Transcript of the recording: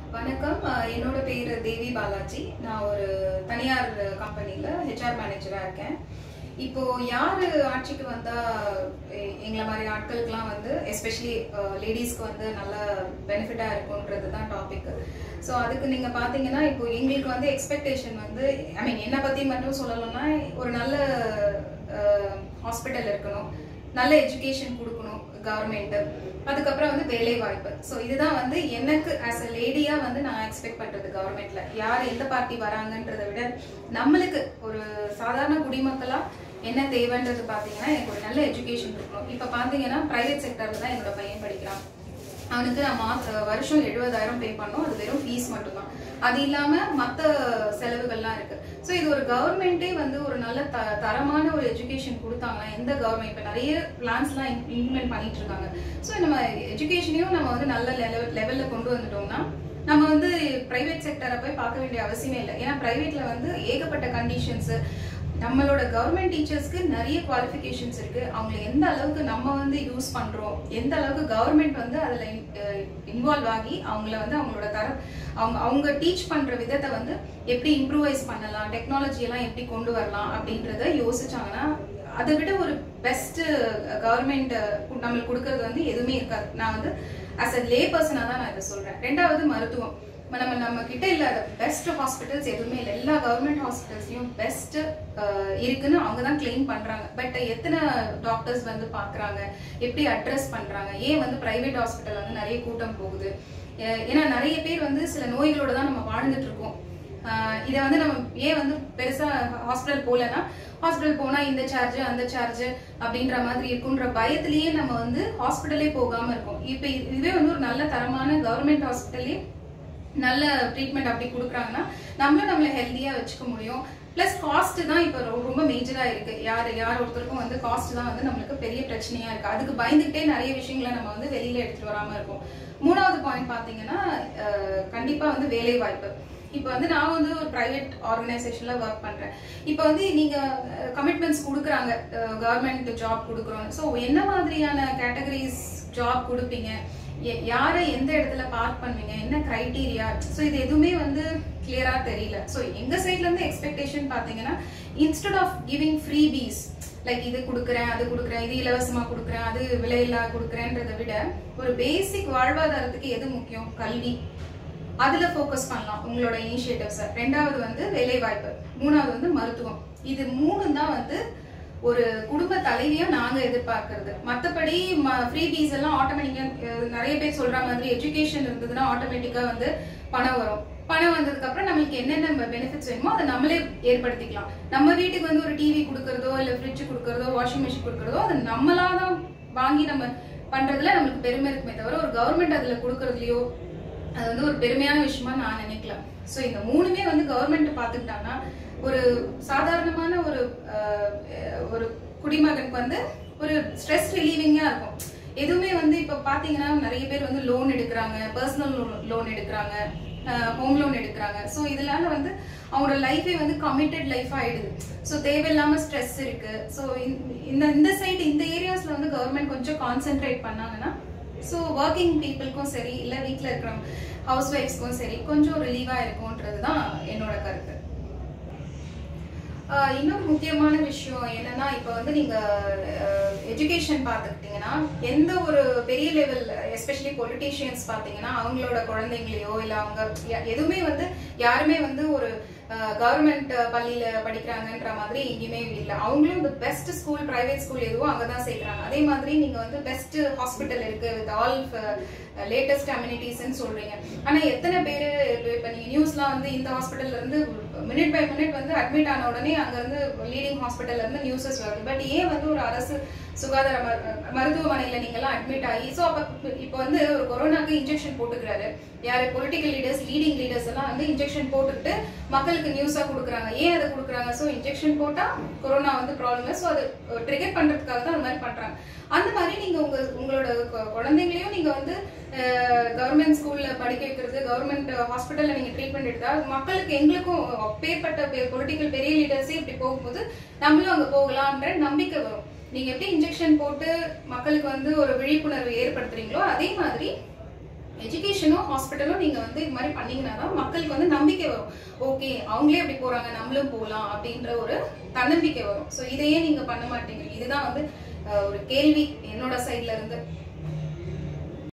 வணக்கம் அஹ் என்னோட பேரு தேவி பாலாஜி நான் ஒரு தனியார் கம்பெனில ஹெச்ஆர் மேனேஜரா இருக்கேன் இப்போ யாரு ஆட்சிக்கு வந்தா எ- எங்களை மாதிரி ஆட்களுக்குலாம் வந்து எஸ்பெஷலி லேடிஸ்க்கு வந்து நல்ல பெனிஃபிட்டா இருக்கும்ன்றது தான் டாபிக் ஸோ அதுக்கு நீங்க பாத்தீங்கன்னா இப்போ எங்களுக்கு வந்து எக்ஸ்பெக்டேஷன் வந்து ஐ மீன் என்னை பத்தி மட்டும் சொல்லணும்னா ஒரு நல்ல ஹாஸ்பிட்டல் இருக்கணும் நல்ல எஜுகேஷன் கொடுக்கணும் கவர்மெண்ட் அதுக்கப்புறம் வந்து வேலை வாய்ப்பு ஸோ இதுதான் வந்து எனக்கு ஆஸ் அ லேடியா வந்து நான் எக்ஸ்பெக்ட் பண்றது கவர்மெண்ட்ல யார் எந்த பார்ட்டி வராங்கன்றதை விட நம்மளுக்கு ஒரு சாதாரண குடிமக்களா என்ன தேவைன்றது பாத்தீங்கன்னா எனக்கு ஒரு நல்ல எஜுகேஷன் இருக்கணும் இப்ப பாத்தீங்கன்னா பிரைவேட் செக்டர்ல தான் என்னோட பையன் படிக்கிறான் அவனுக்கு நான் மாச வருஷம் எழுபதாயிரம் பே பண்ணோம் அது வெறும் ஃபீஸ் மட்டும்தான் அது இல்லாம மத்த செலவுகள்லாம் இருக்கு ஸோ இது ஒரு கவர்மெண்ட்டே வந்து ஒரு நல்ல த தரமான ஒரு எஜுகேஷன் கொடுத்தாங்கன்னா எந்த கவர்மெண்ட் இப்போ நிறைய பிளான்ஸ்லாம் இம்ப்ளிமெண்ட் பண்ணிட்டு இருக்காங்க ஸோ நம்ம எஜுகேஷனையும் நம்ம வந்து நல்ல லெவல்ல கொண்டு வந்துட்டோம்னா நம்ம வந்து பிரைவேட் செக்டரை போய் பார்க்க வேண்டிய அவசியமே இல்லை ஏன்னா பிரைவேட்ல வந்து ஏகப்பட்ட கண்டிஷன்ஸ் நம்மளோட கவர்மெண்ட் டீச்சர்ஸ்க்கு நிறைய குவாலிஃபிகேஷன்ஸ் இருக்கு அவங்களை எந்த அளவுக்கு நம்ம வந்து யூஸ் பண்றோம் எந்த அளவுக்கு கவர்மெண்ட் வந்து அதுல இன்வால்வ் ஆகி அவங்கள வந்து அவங்களோட தர அவங்க அவங்க டீச் பண்ற விதத்தை வந்து எப்படி இம்ப்ரூவைஸ் பண்ணலாம் டெக்னாலஜி எல்லாம் எப்படி கொண்டு வரலாம் அப்படின்றத யோசிச்சாங்கன்னா அதை விட ஒரு பெஸ்ட் கவர்மெண்ட் நம்மளுக்கு கொடுக்கறது வந்து எதுவுமே இருக்காது நான் வந்து அஸ் அ லே பர்சனாக தான் நான் இதை சொல்றேன் ரெண்டாவது மருத்துவம் இப்ப நம்ம நம்ம கிட்ட இல்லாத பெஸ்ட் ஹாஸ்பிட்டல்ஸ் எதுவுமே இல்லை எல்லா கவர்மெண்ட் ஹாஸ்பிட்டல்ஸ்லயும் பெஸ்ட் இருக்குன்னு அவங்க தான் கிளைம் பண்றாங்க பட் எத்தனை டாக்டர்ஸ் வந்து பாக்குறாங்க எப்படி அட்ரஸ் பண்றாங்க ஏன் வந்து பிரைவேட் ஹாஸ்பிட்டல் வந்து நிறைய கூட்டம் போகுது அஹ் ஏன்னா நிறைய பேர் வந்து சில நோய்களோட தான் நம்ம வாழ்ந்துட்டு இருக்கோம் ஆஹ் இதை வந்து நம்ம ஏன் வந்து பெருசா ஹாஸ்பிட்டல் போகலன்னா ஹாஸ்பிட்டல் போனா இந்த சார்ஜ் அந்த சார்ஜ் அப்படின்ற மாதிரி இருக்குன்ற பயத்திலேயே நம்ம வந்து ஹாஸ்பிட்டலே போகாம இருக்கோம் இப்ப இது- இதுவே வந்து ஒரு நல்ல தரமான கவர்மெண்ட் ஹாஸ்பிட்டலே நல்ல ட்ரீட்மெண்ட் அப்படி கொடுக்குறாங்கன்னா நம்மளும் நம்மள ஹெல்த்தியா வச்சுக்க முடியும் ப்ளஸ் காஸ்ட் தான் இப்போ ரொ- ரொம்ப மேஜரா இருக்கு யார் யார் ஒருத்தருக்கும் வந்து காஸ்ட் தான் வந்து நம்மளுக்கு பெரிய பிரச்சனையா இருக்கு அதுக்கு பயந்துகிட்டே நிறைய விஷயங்களை நம்ம வந்து வெளியில எடுத்துட்டு வராம இருக்கோம் மூணாவது பாயிண்ட் பாத்தீங்கன்னா அஹ், கண்டிப்பா வந்து வேலை வாய்ப்பு இப்போ வந்து நான் வந்து ஒரு பிரைவேட் ஆர்கனைசேஷன்ல ஒர்க் பண்றேன் இப்போ வந்து நீங்க கமிட்மெண்ட்ஸ் கொடுக்குறாங்க கவர்மெண்ட் ஜாப் கொடுக்குறோம் ஸோ என்ன மாதிரியான கேட்டகரிஸ் ஜாப் கொடுப்பீங்க எ- யாரை எந்த இடத்துல பார்க் பண்ணுவீங்க என்ன கிரைட்டீரியா ஸோ இது எதுவுமே வந்து கிளியரா தெரியல ஸோ எங்க சைட்ல இருந்து எக்ஸ்பெக்டேஷன் பாத்தீங்கன்னா instead of giving free piece like இது கொடுக்குறேன் அது கொடுக்குறேன் இது இலவசமா கொடுக்குறேன் அது விலையில்லா கொடுக்குறேன்றதை விட ஒரு பேசிக் வாழ்வாதாரத்துக்கு எது முக்கியம் கல்வி அதுல ஃபோக்கஸ் பண்ணலாம் உங்களோட இனிஷியேட்டிவ்ஸ் ரெண்டாவது வந்து வேலை வாய்ப்பு மூணாவது வந்து மருத்துவம் இது மூணு தான் வந்து ஒரு குடும்ப தலைவியா நாங்க எதிர்பார்க்கறது மத்தபடி ஃப்ரீ பீஸ் எல்லாம் ஆட்டோமேட்டிக்கா நிறைய பேர் சொல்ற மாதிரி எஜுகேஷன் இருந்ததுன்னா ஆட்டோமேட்டிக்கா வந்து பணம் வரும் பணம் வந்ததுக்கு அப்புறம் நம்மளுக்கு என்னென்ன பெனிஃபிட்ஸ் வேணுமோ அதை நம்மளே ஏற்படுத்திக்கலாம் நம்ம வீட்டுக்கு வந்து ஒரு டிவி கொடுக்கறதோ இல்ல ஃப்ரிட்ஜ் கொடுக்கறதோ வாஷிங் மிஷின் கொடுக்கறதோ அது நம்மளா தான் வாங்கி நம்ம பண்றதுல நம்மளுக்கு பெருமை இருக்குமே தவிர ஒரு கவர்மெண்ட் அதுல கொடுக்கறதுலயோ அது வந்து ஒரு பெருமையான விஷயமா நான் நினைக்கல சோ இந்த மூணுமே வந்து கவர்மெண்ட் பாத்துக்கிட்டாங்கன்னா ஒரு சாதாரணமான ஒரு அஹ், ஒரு குடிமகனுக்கு வந்து ஒரு ஸ்ட்ரெஸ் ரிலீவிங்கா இருக்கும் எதுவுமே வந்து இப்ப பாத்தீங்கன்னா நிறைய பேர் வந்து லோன் எடுக்கிறாங்க பர்சனல் லோன் எடுக்கிறாங்க ஹோம் லோன் எடுக்கிறாங்க ஸோ இதனால வந்து அவங்களோட லைஃபே வந்து கமிட்டட் லைஃப் ஆயிடுது ஸோ தேவையில்லாம ஸ்ட்ரெஸ் இருக்கு ஸோ இந்த இந்த சைடு இந்த ஏரியாஸ்ல வந்து கவர்மெண்ட் கொஞ்சம் கான்சென்ட்ரேட் பண்ணாங்கன்னா ஸோ ஒர்க்கிங் பீப்புளுக்கும் சரி இல்ல வீட்ல இருக்கிற ஹவுஸ் ஒய்ஃப்ஸ்க்கும் சரி கொஞ்சம் ரிலீவா இருக்கும்ன்றது தான் என்னோட கருத்து ஆஹ் இன்னொரு முக்கியமான விஷயம் என்னன்னா இப்ப வந்து நீங்க எஜுகேஷன் பார்த்துக்கிட்டீங்கன்னா எந்த ஒரு பெரிய லெவல் எஸ்பெஷலி பொலிட்டீஷியன்ஸ் பார்த்தீங்கன்னா அவங்களோட குழந்தைங்களையோ இல்ல அவங்க ய- எதுவுமே வந்து யாருமே வந்து ஒரு கவர்மெண்ட் பள்ளியில படிக்கிறாங்கன்ற மாதிரி எங்கேயுமே இல்லை அவங்களும் இந்த பெஸ்ட் ஸ்கூல் பிரைவேட் ஸ்கூல் எதுவோ அங்கதான் சேர்க்கறாங்க அதே மாதிரி நீங்க வந்து பெஸ்ட் ஹாஸ்பிட்டல் இருக்கு வித் ஆல் லேட்டஸ்ட் அம்யூனிட்டிஸ்ன்னு சொல்றீங்க ஆனா எத்தனை பேர் இப்ப நீங்க நியூஸ்லாம் வந்து இந்த ஹாஸ்பிட்டல்ல இருந்து மினிட் பை மினிட் வந்து அட்மிட் ஆன உடனே அங்க இருந்து லீடிங் ஹாஸ்பிட்டல்ல இருந்து நியூஸஸ் வருது பட் ஏன் வந்து ஒரு அரசு சுகாதார மரு- மருத்துவமனையில நீங்க எல்லாம் அட்மிட் ஆகி சோ அப்ப இப்போ வந்து ஒரு கொரோனாக்கு இன்ஜெக்ஷன் போட்டுக்கிறாரு யாரு பொலிட்டிக்கல் லீடர்ஸ் லீடிங் லீடர்ஸ் எல்லாம் வந்து இன்ஜெக்ஷன் போட்டுக்கிட்டு மக்களுக்கு நியூஸா கொடுக்குறாங்க ஏன் அதை கொடுக்குறாங்க சோ இன்ஜெக்ஷன் போட்டா கொரோனா வந்து ப்ராப்ளம் சோ அது ட்ரிகர் பண்றதுக்காக தான் அந்த மாதிரி பண்றாங்க அந்த மாதிரி நீங்க உங்க உங்களோட கொ- குழந்தைங்களையும் நீங்க வந்து கவர்மெண்ட் ஸ்கூல்ல படிக்க வைக்கிறது கவர்மெண்ட் ஹாஸ்பிட்டல்ல நீங்க ட்ரீட்மெண்ட் எடுத்தா மக்களுக்கு எங்களுக்கும் அப்பேற்பட்ட பொலிட்டிக்கல் பெரிய லீடர்ஸே இப்படி போகும்போது நம்மளும் அங்க போகலாம்ன்ற நம்பிக்கை வரும் நீங்க எப்படி இன்ஜெக்ஷன் போட்டு மக்களுக்கு வந்து ஒரு விழிப்புணர்வு ஏற்படுத்துறீங்களோ அதே மாதிரி எஜுகேஷனும் ஹாஸ்பிட்டலும் நீங்க வந்து இது மாதிரி பண்ணீங்கன்னா தான் மக்களுக்கு வந்து நம்பிக்கை வரும் ஓகே அவங்களே அப்படி போறாங்க நம்மளும் போகலாம் அப்படின்ற ஒரு தன்னம்பிக்கை வரும் ஸோ இதையே நீங்க பண்ண மாட்டீங்க இதுதான் வந்து அஹ், ஒரு கேள்வி என்னோட சைட்ல இருந்து